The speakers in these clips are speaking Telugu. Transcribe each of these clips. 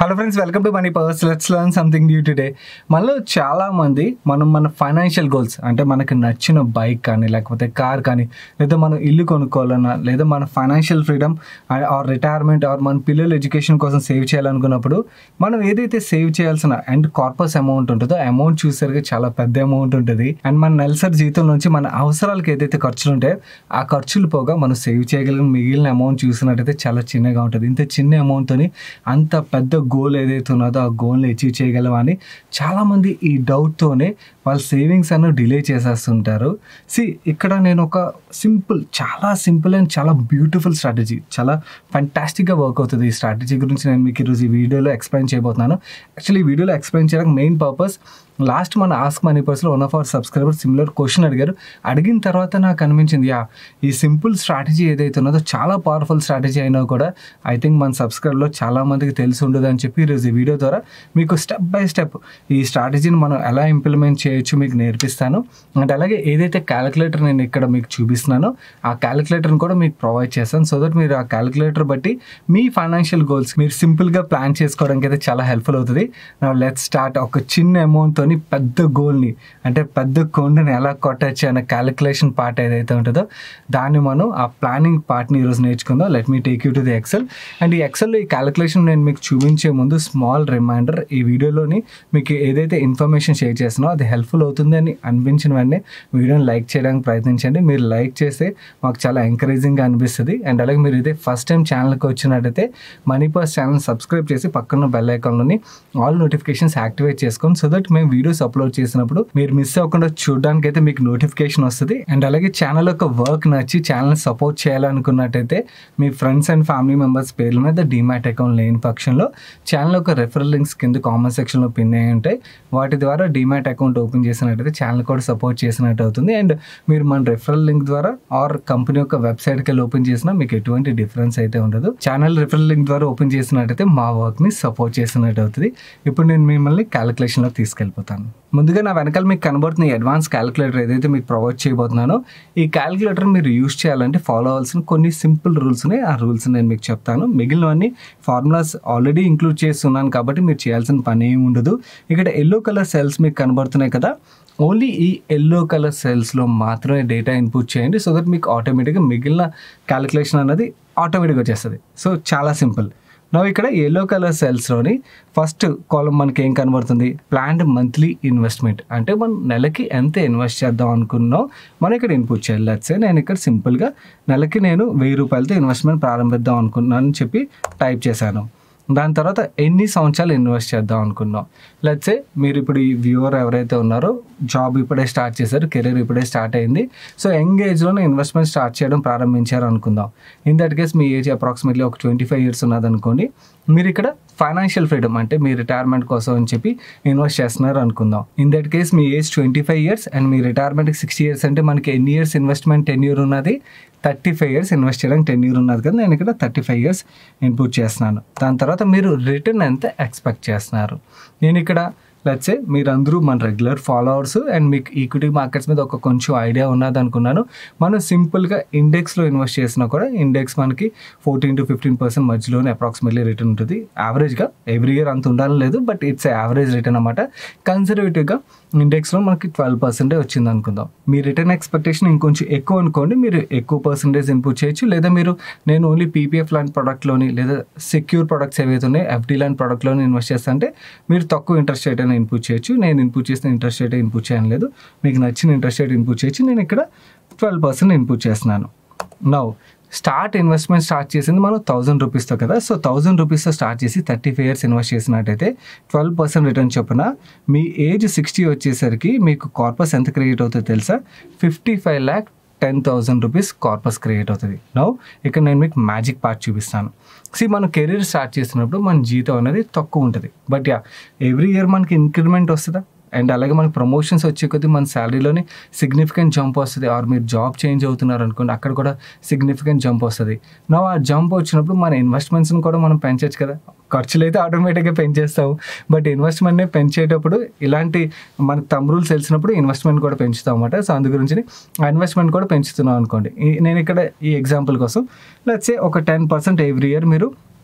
hello friends welcome to Money Powers let's learn something new today మనలో చాలా మంది మనం మన ఫైనాన్షియల్ గోల్స్ అంటే మనకి నచ్చిన బైక్ కానీ లేకపోతే కార్ కానీ లేదా మనం ఇల్లు కొనుక్కోవాలన్నా లేదా మన financial freedom or retirement or మన పిల్లల ఎడ్యుకేషన్ కోసం సేవ్ చేయాలనుకున్నప్పుడు మనం ఏదైతే సేవ్ చేయాల్సిన అండ్ కార్పస్ అమౌంట్ ఉంటుందో అమౌంట్ చూసరికి చాలా పెద్ద అమౌంట్ ఉంటుంది అండ్ మన నెలసరి జీతం నుంచి మన అవసరాలకు ఏదైతే ఖర్చులు ఉంటాయో ఆ ఖర్చులు పోగా మనం సేవ్ చేయగలిగిన మిగిలిన అమౌంట్ చూసినట్టయితే చాలా చిన్నగా ఉంటుంది ఇంత చిన్న అమౌంట్తోని అంత పెద్ద గోల్ ఏదైతే ఉన్నదో ఆ గోల్ని అచీవ్ చేయగలమా అని చాలామంది ఈ డౌట్తోనే వాళ్ళ సేవింగ్స్ అನ್ನು డిలే చేసేస్తుంటారు సి ఇక్కడ నేను ఒక సింపుల్ చాలా సింపుల్ అండ్ చాలా బ్యూటిఫుల్ స్ట్రాటజీ చాలా ఫంటాస్టిక్గా వర్క్ అవుతుంది ఈ స్ట్రాటజీ గురించి నేను మీకు ఈరోజు ఈ వీడియోలో ఎక్స్ప్లెయిన్ చేయబోతున్నాను యాక్చువల్లీ ఈ వీడియోలో ఎక్స్ప్లెయిన్ చేయడానికి మెయిన్ పర్పస్ లాస్ట్ మన ఆస్క్ మనీ పర్స్లో one of our subscriber similar question అడిగారు అడిగిన తర్వాత నాకు అనిపించింది యా ఈ సింపుల్ స్ట్రాటజీ ఏదైతే ఉన్నదో చాలా పవర్ఫుల్ స్ట్రాటజీ అయినా కూడా ఐ థింక్ మన సబ్స్క్రైబర్లో చాలా మందికి తెలిసి ఉండదు అని చెప్పి ఈరోజు ఈ వీడియో ద్వారా మీకు స్టెప్ బై స్టెప్ ఈ స్ట్రాటజీని మనం ఎలా ఇంప్లిమెంట్ చేయొచ్చు మీకు నేర్పిస్తాను అండ్ అలాగే ఏదైతే క్యాలిక్యులేటర్ నేను ఇక్కడ మీకు చూపిస్తున్నానో ఆ క్యాలిక్యులేటర్ని కూడా మీకు ప్రొవైడ్ చేస్తాను సో దట్ మీరు ఆ క్యాలిక్యులేటర్ బట్టి మీ ఫైనాన్షియల్ గోల్స్ మీరు సింపుల్గా ప్లాన్ చేసుకోవడానికి అయితే చాలా హెల్ప్ఫుల్ అవుతుంది నా లెట్ స్టార్ట్ ఒక చిన్న అమౌంట్తో పెద్ద గోల్ని అంటే పెద్ద కొండని ఎలా కొట్టచ్చు అనే క్యాలిక్యులేషన్ పార్ట్ ఏదైతే ఉంటుందో దాన్ని మనం ఆ ప్లానింగ్ పార్ట్ని ఈరోజు నేర్చుకుందాం let me take you to the Excel and ఈ ఎక్సెల్లో ఈ క్యాలిక్యులేషన్ నేను మీకు చూపించే ముందు స్మాల్ రిమైండర్ ఈ వీడియోలోని మీకు ఏదైతే ఇన్ఫర్మేషన్ షేర్ చేస్తున్నో అది హెల్ప్ఫుల్ అవుతుంది అని అనిపించిన వెంటనే వీడియోని లైక్ చేయడానికి ప్రయత్నించండి మీరు లైక్ చేస్తే మాకు చాలా ఎంకరేజింగ్గా అనిపిస్తుంది అండ్ అలాగే మీరు ఇదే ఫస్ట్ టైం ఛానల్కి వచ్చినట్టయితే మనీ పర్స్ ఛానల్ సబ్స్క్రైబ్ చేసి పక్కన బెల్ ఐకాన్లోని ఆల్ నోటిఫికేషన్స్ యాక్టివేట్ చేసుకోండి సో దట్ మేము వీడియోస్ అప్లోడ్ చేసినప్పుడు మీరు మిస్ అవ్వకుండా చూడడానికి అయితే మీకు నోటిఫికేషన్ వస్తుంది అండ్ అలాగే ఛానల్ యొక్క వర్క్ నచ్చి ఛానల్ సపోర్ట్ చేయాలనుకున్నట్టయితే మీ ఫ్రెండ్స్ అండ్ ఫ్యామిలీ మెంబర్స్ పేర్ల మీద డిమాట్ అకౌంట్ లేని పక్షంలో ఛానల్ యొక్క రెఫరల్ లింక్స్ కింద కామెంట్ సెక్షన్లో పిన్ అయి ఉంటాయి వాటి ద్వారా డిమాట్ అకౌంట్ ఓపెన్ చేసినట్టయితే ఛానల్ కూడా సపోర్ట్ చేసినట్టు అవుతుంది అండ్ మీరు మన రెఫరల్ లింక్ ద్వారా ఆర్ కంపెనీ యొక్క వెబ్సైట్కి వెళ్ళి ఓపెన్ చేసినా మీకు ఎటువంటి డిఫరెన్స్ అయితే ఉండదు ఛానల్ రెఫరల్ లింక్ ద్వారా ఓపెన్ చేసినట్టయితే మా వర్క్ని సపోర్ట్ చేసినట్టు అవుతుంది ఇప్పుడు నేను మిమ్మల్ని క్యాలిక్యులేషన్లో తీసుకెళ్ళిపోతాను ముందుగా నా వెనకాల మీకు కనబడుతున్న ఈ అడ్వాన్స్ క్యాలిక్యులేటర్ ఏదైతే మీకు ప్రొవైడ్ చేయబోతున్నానో ఈ క్యాలిక్యులేటర్ మీరు యూస్ చేయాలంటే ఫాలో అవ్వాల్సిన కొన్ని సింపుల్ రూల్స్ ఉన్నాయి ఆ రూల్స్ నేను మీకు చెప్తాను మిగిలినవన్నీ ఫార్ములాస్ ఆల్రెడీ ఇంక్లూడ్ చేస్తున్నాను కాబట్టి మీరు చేయాల్సిన పని ఏమి ఉండదు ఇక్కడ ఎల్లో కలర్ సెల్స్ మీకు కనబడుతున్నాయి కదా ఓన్లీ ఈ ఎల్లో కలర్ సెల్స్లో మాత్రమే డేటా ఇన్పుట్ చేయండి సో దట్ మీకు ఆటోమేటిక్గా మిగిలిన క్యాలిక్యులేషన్ అనేది ఆటోమేటిక్గా వచ్చేస్తుంది సో చాలా సింపుల్ నా ఇక్కడ ఎల్లో కలర్ సెల్స్లోని ఫస్ట్ కాలం మనకి ఏం కనబడుతుంది ప్లాన్డ్ మంత్లీ ఇన్వెస్ట్మెంట్ అంటే మనం నెలకి ఎంత ఇన్వెస్ట్ చేద్దాం అనుకున్నాం మనం ఇక్కడ ఇన్పుట్ చేయాలి లెట్సే నేను ఇక్కడ సింపుల్గా నెలకి నేను వెయ్యి రూపాయలతో ఇన్వెస్ట్మెంట్ ప్రారంభిద్దాం అనుకున్నాను అని చెప్పి టైప్ చేశాను దాని తర్వాత ఎన్ని సంవత్సరాలు ఇన్వెస్ట్ చేద్దాం అనుకున్నాం లెట్సే మీరు ఇప్పుడు ఈ వ్యూవర్ ఎవరైతే ఉన్నారో జాబ్ ఇప్పుడే స్టార్ట్ చేశారు కెరీర్ ఇప్పుడే స్టార్ట్ అయింది సో యంగ్ ఏజ్లోనే ఇన్వెస్ట్మెంట్ స్టార్ట్ చేయడం ప్రారంభించారు అనుకుందాం ఇన్ దట్ కేస్ మీ ఏజ్ అప్రాక్సిమేట్లీ ఒక ట్వంటీ ఫైవ్ ఇయర్స్ ఉన్నదనుకోండి మీరు ఇక్కడ ఫైనాన్షియల్ ఫ్రీడమ్ అంటే మీ రిటైర్మెంట్ కోసం అని చెప్పి ఇన్వెస్ట్ చేస్తున్నారు అనుకుందాం ఇన్ దట్ కేస్ మీ age twenty five years and మీ రిటైర్మెంట్కి సిక్స్టీ ఇయర్స్ అంటే మనకి ఎన్ని ఇయర్స్ ఇన్వెస్ట్మెంట్ టెన్ ఇయర్ ఉన్నది థర్టీ ఫైవ్ ఇయర్స్ ఇన్వెస్ట్ చేయడానికి టెన్ ఇయర్ ఉన్నది కదా నేను ఇక్కడ థర్టీ ఫైవ్ ఇయర్స్ ఇన్పుట్ చేస్తున్నాను దాని తర్వాత మీరు రిటర్న్ ఎంత ఎక్స్పెక్ట్ చేస్తున్నారు నేను ఇక్కడ లెట్సే మీరందరూ మన రెగ్యులర్ ఫాలోవర్స్ అండ్ మీకు ఈక్విటీ మార్కెట్స్ మీద ఒక కొంచెం ఐడియా ఉన్నది అనుకున్నాను మనం సింపుల్గా ఇండెక్స్లో ఇన్వెస్ట్ చేసినా కూడా ఇండెక్స్ మనకి ఫోర్టీన్ టు ఫిఫ్టీన్ పర్సెంట్ మధ్యలోనే అప్రాక్సిమేట్లీ రిటర్న్ ఉంటుంది యావరేజ్గా ఎవ్రీ ఇయర్ అంత ఉండాలని లేదు బట్ ఇట్స్ యావరేజ్ రిటర్న్ అనమాట కన్సర్వేటివ్గా ఇండెక్స్లో మనకి ట్వెల్వ్ పర్సెంటేజ్ వచ్చింది అనుకుందాం మీ రిటర్న్ ఎక్స్పెక్టేషన్ ఇంకొంచెం ఎక్కువ అనుకోండి మీరు ఎక్కువ పర్సెంటేజ్ ఇన్పుట్ చేయొచ్చు లేదా మీరు నేను ఓన్లీ పీపీఎఫ్ లాంటి ప్రోడక్ట్లోని లేదా సెక్యూర్ ప్రొడక్ట్స్ ఏవైతే ఉన్నాయో ఎఫ్డీ లాంటి ప్రోడక్ట్లోని ఇన్వెస్ట్ చేస్తా అంటే మీరు తక్కువ ఇంట్రెస్ట్ రేట్ అయినా ఇన్పుట్ చేయొచ్చు నేను ఇన్పుట్ చేసిన ఇంట్రెస్ట్ రేట్ ఇన్పుట్ చేయడం లేదు మీకు నచ్చిన ఇంట్రెస్ట్ రేట్ ఇన్పుట్ చేయొచ్చు నేను ఇక్కడ ట్వెల్వ్ పర్సెంట్ ఇన్పుట్ చేస్తున్నాను నౌ స్టార్ట్ ఇన్వెస్ట్మెంట్ స్టార్ట్ చేసింది మనం థౌసండ్ రూపీస్తో కదా సో థౌసండ్ రూపీస్తో స్టార్ట్ చేసి థర్టీ ఫైవ్ ఇయర్స్ ఇన్వెస్ట్ చేసినట్టయితే ట్వెల్వ్ పర్సెంట్ రిటర్న్ చొప్పున మీ ఏజ్ సిక్స్టీ వచ్చేసరికి మీకు కార్పస్ ఎంత క్రియేట్ అవుతుందో తెలుసా fifty five lakh ten thousand rupees corpus create అవుతుంది నౌ ఇక్కడ నేను మీకు మ్యాజిక్ పార్ట్ చూపిస్తాను సి మనం కెరీర్ స్టార్ట్ చేసినప్పుడు మన జీతం అనేది తక్కువ ఉంటుంది బట్ యా ఎవ్రీ ఇయర్ మనకి ఇంక్రిమెంట్ వస్తుందా అండ్ అలాగే మనకి ప్రమోషన్స్ వచ్చే కొద్దీ మన శాలరీలోని సిగ్నిఫికెంట్ జంప్ వస్తుంది ఆర్ మీరు జాబ్ చేంజ్ అవుతున్నారు అనుకోండి అక్కడ కూడా సిగ్నిఫికెంట్ జంప్ వస్తుంది నా ఆ జంప్ వచ్చినప్పుడు మన ఇన్వెస్ట్మెంట్స్ని కూడా మనం పెంచవచ్చు కదా ఖర్చులు అయితే ఆటోమేటిక్గా పెంచేస్తాము బట్ ఇన్వెస్ట్మెంట్ని పెంచేటప్పుడు ఇలాంటి మనకు తమ్ రూల్స్ తెలిసినప్పుడు ఇన్వెస్ట్మెంట్ కూడా పెంచుతాం అనమాట సో అందు గురించి ఆ ఇన్వెస్ట్మెంట్ కూడా పెంచుతున్నాం అనుకోండి ఈ- నేను ఇక్కడ ఈ ఎగ్జాంపుల్ కోసం లెట్సే ఒక టెన్ పర్సెంట్ ఎవ్రీ ఇయర్ మీరు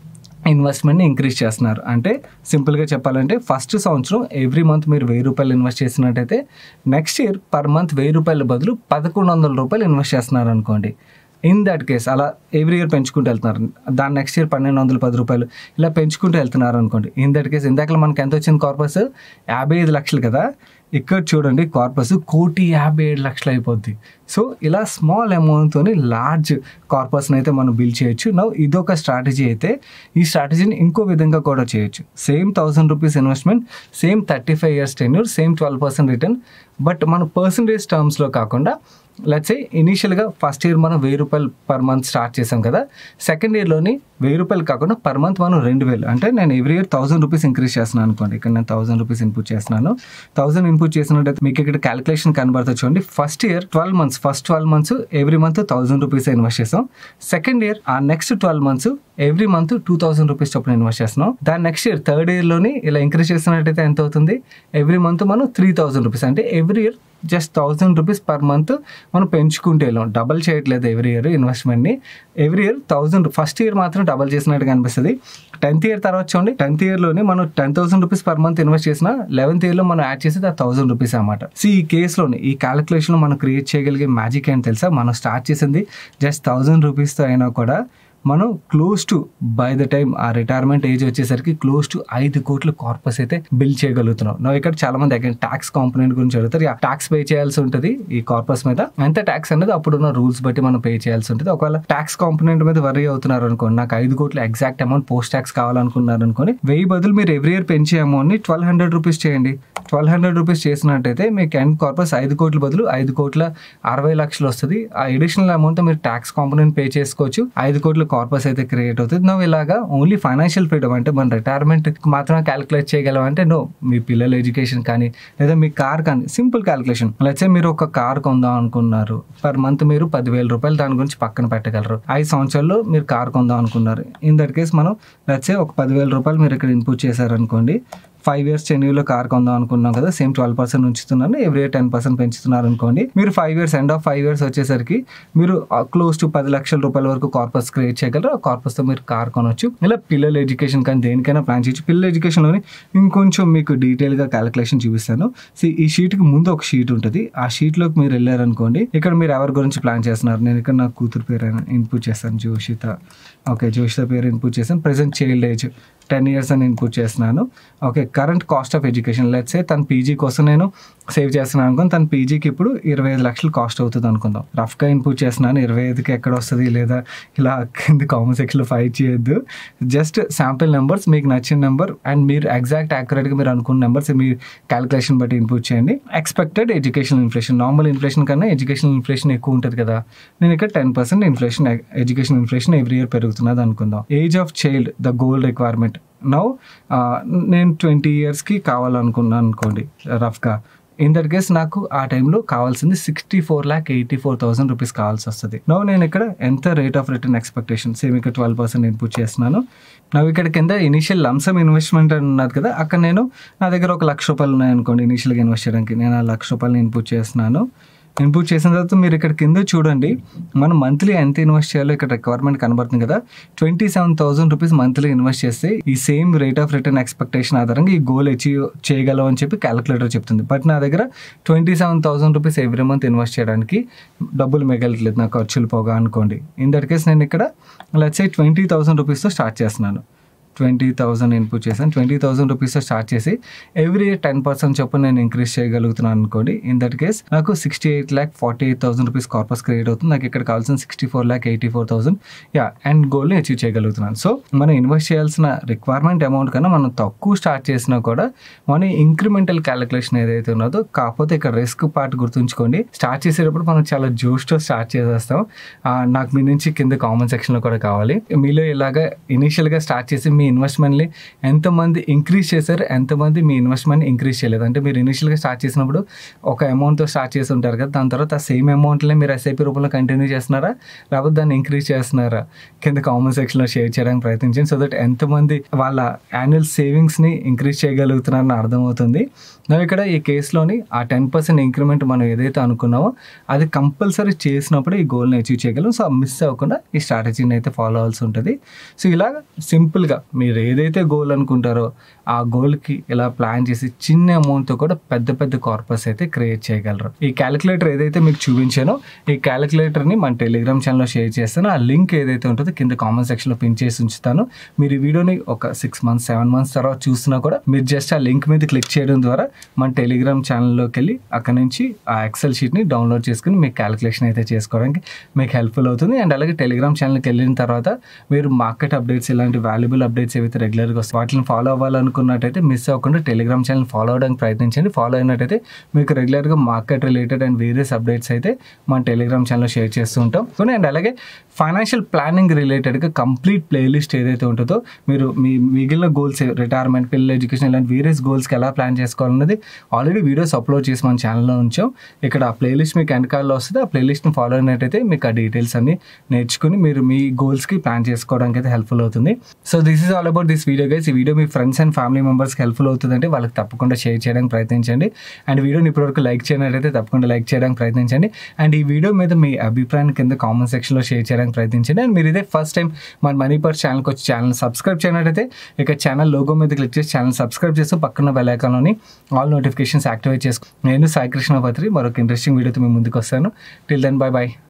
ఇన్వెస్ట్మెంట్ని ఇంక్రీజ్ చేస్తున్నారు అంటే సింపుల్గా చెప్పాలంటే ఫస్ట్ సంవత్సరం ఎవ్రీ మంత్ మీరు వెయ్యి రూపాయలు ఇన్వెస్ట్ చేసినట్టయితే నెక్స్ట్ ఇయర్ పర్ మంత్ వెయ్యి రూపాయల బదులు పదకొండు వందల రూపాయలు ఇన్వెస్ట్ చేస్తున్నారు అనుకోండి ఇన్ దట్ కేస్ అలా ఎవ్రీ ఇయర్ పెంచుకుంటూ వెళ్తున్నారు దాని నెక్స్ట్ ఇయర్ పన్నెండు వందల పది రూపాయలు ఇలా పెంచుకుంటూ వెళ్తున్నారు అనుకోండి ఇన్ దట్ కేస్ ఇందాక మనకి ఎంత వచ్చింది కార్పస్ యాభై ఐదు లక్షలు కదా ఇక్కడ చూడండి కార్పస్ కోటి యాభై ఏడు లక్షలు అయిపోద్ది సో ఇలా స్మాల్ అమౌంట్తో లార్జ్ కార్పస్ని అయితే మనం బిల్డ్ చేయొచ్చు నవ్వు ఇదొక స్ట్రాటజీ అయితే ఈ స్ట్రాటజీని ఇంకో విధంగా కూడా చేయొచ్చు same thousand rupees investment same thirty five years tenure same twelve percent return but మన పర్సంటేజ్ టర్మ్స్లో కాకుండా లెట్స్ ఇనీషియల్గా ఫస్ట్ ఇయర్ మనం వెయ్యి రూపాయలు పర్ మంత్ స్టార్ట్ చేసాం కదా సెకండ్ ఇయర్లోని వెయ్యి రూపాయలు కాకుండా పర్ మంత్ మనం రెండు వేలు అంటే నేను every year thousand rupees increase చేస్తున్నాను అనుకోండి ఇక్కడ నేను థౌసండ్ రూపీస్ ఇన్పుట్ చేస్తున్నాను థౌసండ్ ఇన్పుట్ చేసినట్టయితే మీకు ఇక్కడ క్యాలిక్యులేషన్ కనబడుతుంది చూడండి first year twelve months first twelve months every month thousand rupees invest చేస్తాం సెకండ్ ఇయర్ ఆ next twelve months every month two thousand rupees చొప్పున ఇన్వెస్ట్ చేస్తున్నాం దాని నెక్స్ట్ ఇయర్ థర్డ్ ఇయర్లోని ఇలా ఇంక్రీజ్ చేసినట్టయితే ఎంత అవుతుంది ఎవ్రీ మంత్ మనం త్రీ థౌసండ్ రూపీస్ అంటే every year just thousand rupees per month మనం పెంచుకుంటే వెళ్ళాం డబల్ చేయట్లేదు ఎవ్రీ ఇయర్ ఇన్వెస్ట్మెంట్ని every year thousand first year మాత్రం డబల్ చేసినట్టుగా అనిపిస్తుంది టెన్త్ ఇయర్ తర్వాత చూడండి టెన్త్ ఇయర్లోనే మనం ten thousand rupees per month invest చేసిన లెవెన్త్ ఇయర్లో మనం యాడ్ చేసేది ఆ థౌసండ్ రూపీస్ అనమాట సో ఈ కేసులోని ఈ క్యాలిక్యులేషన్లో మనం క్రియేట్ చేయగలిగే మ్యాజిక్ ఏంటి తెలుసా మనం స్టార్ట్ చేసింది జస్ట్ థౌసండ్ రూపీస్తో అయినా కూడా మనం close to by the time ఆ రిటైర్మెంట్ ఏజ్ వచ్చేసరికి క్లోజ్ టు ఐదు కోట్ల కార్పస్ అయితే బిల్ చేయగలుగుతున్నాం నా ఇక్కడ చాలా మంది అగైన్ ట్యాక్స్ కాంపోనెంట్ గురించి అడుగుతారు ట్యాక్స్ పే చేయాల్సి ఉంటుంది ఈ కార్పస్ మీద ఎంత ట్యాక్స్ అనేది అప్పుడున్న రూల్స్ బట్టి మనం పే చేయాల్సి ఉంటుంది ఒకవేళ ట్యాక్స్ కాంపోనెంట్ మీద వరీ అవుతున్నారు అనుకోండి నాకు ఐదు కోట్ల ఎగ్జాక్ట్ అమౌంట్ పోస్ట్ ట్యాక్స్ కావాలనుకున్నారు అనుకోని వెయ్యి బదులు మీరు ఎవ్రీ ఇయర్ పెంచే అమౌంట్ ని ట్వెల్వ్ హండ్రెడ్ రూపీస్ చేయండి ట్వెల్వ్ హండ్రెడ్ రూపీస్ చేసినట్టయితే మీకు ఎండ్ కార్పస్ ఐదు కోట్ల బదులు ఐదు కోట్ల అరవై లక్షలు వస్తుంది ఆ ఎడిషనల్ అమౌంట్ మీరు ట్యాక్స్ కాంపోనెంట్ పే చేసుకోవచ్చు ఐదు కోట్ల కార్పస్ అయితే క్రియేట్ అవుతుంది నువ్వు ఇలాగా ఓన్లీ ఫైనాన్షియల్ ఫ్రీడమ్ అంటే మన రిటైర్మెంట్ మాత్రమే క్యాలిక్యులేట్ చేయగలం అంటే నో మీ పిల్లల ఎడ్యుకేషన్ కానీ లేదా మీ కార్ కానీ సింపుల్ క్యాలిక్యులేషన్ లెట్సే మీరు ఒక కార్ కొందాం అనుకున్నారు పర్ మంత్ మీరు పదివేల రూపాయలు దాని గురించి పక్కన పెట్టగలరు ఐదు సంవత్సరాల్లో మీరు కార్ కొందాం అనుకున్నారు ఇన్ దట్ కేస్ మనం లెట్సే ఒక పదివేల రూపాయలు మీరు ఇక్కడ ఇన్పుట్ చేశారనుకోండి ఫైవ్ ఇయర్స్ చెన్యూలో కార్ కొందాం అనుకున్నాం కదా సేమ్ ట్వెల్వ్ పర్సెంట్ ఉంచుతున్నాను ఎవ్రీ ఇయర్ టెన్ పర్సెంట్ పెంచుతున్నారు అనుకోండి మీరు five years end of five years వచ్చేసరికి మీరు క్లోజ్ టు పది లక్షల రూపాయల వరకు కార్పస్ క్రియేట్ చేయగలరు ఆ కార్పస్తో మీరు కార్ కొనొచ్చు ఇలా పిల్లల ఎడ్యుకేషన్ కానీ దేనికైనా ప్లాన్ చేయొచ్చు పిల్లల ఎడ్యుకేషన్లోని ఇంకొంచెం మీకు డీటెయిల్గా క్యాలిక్యులేషన్ చూపిస్తాను సో ఈ షీట్కి ముందు ఒక షీట్ ఉంటుంది ఆ షీట్లోకి మీరు వెళ్ళారనుకోండి ఇక్కడ మీరు ఎవరి గురించి ప్లాన్ చేస్తున్నారు నేను ఇక్కడ నా కూతురు పేరు ఇన్పుట్ చేస్తాను జోషిత ఓకే జోషిత పేరు ఇన్పుట్ చేశాను present child age ten years అని ఇన్పుట్ చేస్తున్నాను okay current cost of education let's a తన పీజీ కోసం నేను సేవ్ చేస్తున్నాను అనుకుని తన పీజీకి ఇప్పుడు ఇరవై ఐదు లక్షలు కాస్ట్ అవుతుంది అనుకుందాం రఫ్గా ఇన్పుట్ చేస్తున్నాను ఇరవై ఐదుకి ఎక్కడ వస్తుంది లేదా ఇలా కింద కామెంట్ సెక్షన్లో ఫైట్ చేయొద్దు జస్ట్ శాంపిల్ నెంబర్స్ మీకు నచ్చిన నెంబర్ అండ్ మీరు ఎగ్జాక్ట్ యాక్యురేట్గా మీరు అనుకున్న నెంబర్స్ మీ క్యాలిక్యులేషన్ బట్టి ఇన్పుట్ చేయండి expected education inflation normal inflation కన్నా ఎడ్యుకేషన్ ఇన్ఫ్లేషన్ ఎక్కువ ఉంటుంది కదా నేను ఇక్కడ ten percent inflation education inflation every year పెరుగుతున్నది అనుకుందాం age of child the goal requirement now నేను ట్వంటీ ఇయర్స్కి కావాలనుకున్నాను అనుకోండి రఫ్గా ఇన్ దట్ కేస్ నాకు ఆ టైంలో కావాల్సింది sixty four lakh eighty four thousand rupees కావాల్సి వస్తుంది నవ్వు నేను ఇక్కడ ఎంత rate of return expectation same ఇక్కడ ట్వెల్వ్ పర్సెంట్ ఇన్పుట్ చేస్తున్నాను నవ్వు ఇక్కడ కింద ఇనిషియల్ లంసమ్ ఇన్వెస్ట్మెంట్ అని ఉన్నది కదా అక్కడ నేను నా దగ్గర ఒక లక్ష రూపాయలు ఉన్నాయనుకోండి ఇనిషియల్గా ఇన్వెస్ట్ చేయడానికి నేను ఆ లక్ష రూపాయలు ఇన్పుట్ చేస్తున్నాను ఇన్పుట్ చేసిన తర్వాత మీరు ఇక్కడ కింద చూడండి మనం మంత్లీ ఎంత ఇన్వెస్ట్ చేయాలో ఇక్కడ రిక్వైర్మెంట్ కనబడుతుంది కదా twenty seven thousand rupees monthly invest చేస్తే ఈ same rate of return expectation ఆధారంగా ఈ గోల్ అచీవ్ చేయగలం అని చెప్పి క్యాలిక్యులేటర్ చెప్తుంది బట్ నా దగ్గర twenty seven thousand rupees every month invest చేయడానికి డబ్బులు మిగలట్లేదు నా ఖర్చులు పోగా అనుకోండి ఇన్ దట్ కేస్ నేను ఇక్కడ లెట్స్ ఏ ట్వంటీ థౌసండ్ రూపీస్తో స్టార్ట్ చేస్తున్నాను ట్వంటీ థౌసండ్ ఇన్పుట్ చేశాను ట్వంటీ థౌసండ్ రూపీస్తో స్టార్ట్ చేసి ఎవ్రీ ఇయర్ టెన్ పర్సెంట్ చొప్పున నేను ఇంక్రీజ్ చేయగలుగుతున్నాను అనుకోండి ఇన్ దట్ కేస్ నాకు sixty eight lakh forty eight thousand rupees corpus create అవుతుంది నాకు ఇక్కడ కావాల్సిన sixty four lakh eighty four thousand ya and గోల్ని అచీవ్ చేయగలుగుతున్నాను సో మనం ఇన్వెస్ట్ చేయాల్సిన రిక్వైర్మెంట్ అమౌంట్ కన్నా మనం తక్కువ స్టార్ట్ చేసినా కూడా మన ఇంక్రిమెంటల్ క్యాలిక్యులేషన్ ఏదైతే ఉన్నదో కాకపోతే ఇక్కడ రిస్క్ పార్ట్ గుర్తుంచుకోండి స్టార్ట్ చేసేటప్పుడు మనం చాలా జోష్తో స్టార్ట్ చేసేస్తాం ఆ, నాకు మీ నుంచి కింద కామెంట్ సెక్షన్లో కూడా కావాలి మీలో ఇలాగా ఇనీషియల్గా స్టార్ట్ చేసి మీ ఇన్వెస్ట్మెంట్ని ఎంతమంది ఇంక్రీజ్ చేశారు ఎంతమంది మీ ఇన్వెస్ట్మెంట్ ఇంక్రీజ్ చేయలేదు అంటే మీరు ఇనిషియల్గా స్టార్ట్ చేసినప్పుడు ఒక అమౌంట్తో స్టార్ట్ చేసి ఉంటారు కదా దాని తర్వాత ఆ సేమ్ అమౌంట్లే మీరు ఎస్ఐపి రూపంలో కంటిన్యూ చేస్తున్నారా లేకపోతే దాన్ని ఇంక్రీజ్ చేస్తున్నారా కింద కామెంట్ సెక్షన్లో షేర్ చేయడానికి ప్రయత్నించండి సో దట్ ఎంతమంది వాళ్ళ యాన్యువల్ సేవింగ్స్ని ఇంక్రీజ్ చేయగలుగుతున్నారని అర్థమవుతుంది ನಾವು ఇక్కడ ఈ కేసులోని ఆ టెన్ పర్సెంట్ ఇంక్రిమెంట్ మనం ఏదైతే అనుకున్నామో అది కంపల్సరీ చేసినప్పుడు ఈ గోల్ని అచీవ్ చేయగలం సో మిస్ అవ్వకుండా ఈ స్ట్రాటజీని అయితే ఫాలో అవ్వాల్సి ఉంటుంది సో ఇలా సింపుల్గా మీరు ఏదైతే గోల్ అనుకుంటారో ఆ గోల్కి ఇలా ప్లాన్ చేసి చిన్న అమౌంట్తో కూడా పెద్ద పెద్ద కార్పస్ అయితే క్రియేట్ చేయగలరు ఈ క్యాలిక్యులేటర్ ఏదైతే మీకు చూపించానో ఈ క్యాలిక్యులేటర్ని మన టెలిగ్రామ్ ఛానల్లో షేర్ చేస్తాను ఆ లింక్ ఏదైతే ఉంటుందో కింద కామెంట్ సెక్షన్లో పిన్ చేసి ఉంచుతాను మీరు ఈ వీడియోని ఒక సిక్స్ మంత్స్ సెవెన్ మంత్స్ తర్వాత చూసినా కూడా మీరు జస్ట్ ఆ లింక్ మీద క్లిక్ చేయడం ద్వారా మన టెలిగ్రామ్ ఛానల్లోకి వెళ్ళి అక్కడ నుంచి ఆ ఎక్సెల్ షీట్ని డౌన్లోడ్ చేసుకుని మీకు క్యాలిక్యులేషన్ అయితే చేసుకోవడానికి మీకు హెల్ప్ఫుల్ అవుతుంది అండ్ అలాగే టెలిగ్రామ్ ఛానల్కి వెళ్ళిన తర్వాత మీరు మార్కెట్ అప్డేట్స్ ఇలాంటి వాల్యుబుల్ అప్డేట్స్ ఏవైతే రెగ్యులర్గా వస్తాయి వాటిని ఫాలో అవ్వాలనుకున్నట్టయితే మిస్ అవ్వకుండా టెలిగ్రామ్ ఛానల్ ఫాలో అవడానికి ప్రయత్నించండి ఫాలో అయినట్టయితే మీకు రెగ్యులర్గా market related and various updates అయితే మన టెలిగ్రామ్ ఛానల్లో షేర్ చేస్తూ ఉంటాం సో అండ్ అలాగే ఫైనాన్షియల్ ప్లానింగ్ రిలేటెడ్గా కంప్లీట్ ప్లేలిస్ట్ ఏదైతే ఉంటుందో మీరు మీ మిగిలిన గోల్స్ రిటైర్మెంట్ పిల్లల ఎడ్యుకేషన్ ఇలాంటి వేరియస్ గోల్స్కి ఎలా ప్లాన్ చేసుకోవాలన్నది ఆల్రెడీ వీడియోస్ అప్లోడ్ చేసి మన ఛానల్లో ఉంచాం ఇక్కడ ఆ ప్లేలిస్ట్ మీకు ఎండ్ కార్డ్లో వస్తుంది ఆ ప్లేలిస్ట్ని ఫాలో అయినట్టయితే మీకు ఆ డీటెయిల్స్ అన్ని నేర్చుకుని మీరు మీ గోల్స్కి ప్లాన్ చేసుకోవడానికి అయితే హెల్ప్ఫుల్ అవుతుంది so this is all about this video guys ఈ వీడియో మీ ఫ్రెండ్స్ అండ్ ఫ్యామిలీ మెంబర్స్కి హెల్ప్ఫుల్ అవుతుందంటే వాళ్ళకి తప్పకుండా షేర్ చేయడానికి ప్రయత్నించండి అండ్ వీడియోని ఇప్పటివరకు లైక్ చేయనట్టయితే తప్పకుండా లైక్ చేయడానికి ప్రయత్నించండి అండ్ ఈ వీడియో మీద మీ అభిప్రాయాన్ని కింద కామెంట్ సెక్షన్లో షేర్ చేయడానికి ప్రయత్నించండి అండ్ మీరు ఇదే ఫస్ట్ టైం మన మనీ పర్ ఛానల్కి వచ్చి ఛానల్ సబ్స్క్రైబ్ చేయనట్టయితే ఇక ఛానల్ లోగో మీద క్లిక్ చేసి ఛానల్ సబ్స్క్రైబ్ చేస్తూ పక్కన బెల్ ఐకాన్లోని ఆల్ నోటిఫికేషన్స్ యాక్టివేట్ చేసుకో నేను సాయి కృష్ణ పత్రి మరొక ఇంట్రెస్టింగ్ వీడియోతో మీ ముందుకు వస్తాను టిల్ దెన్ బై బాయ్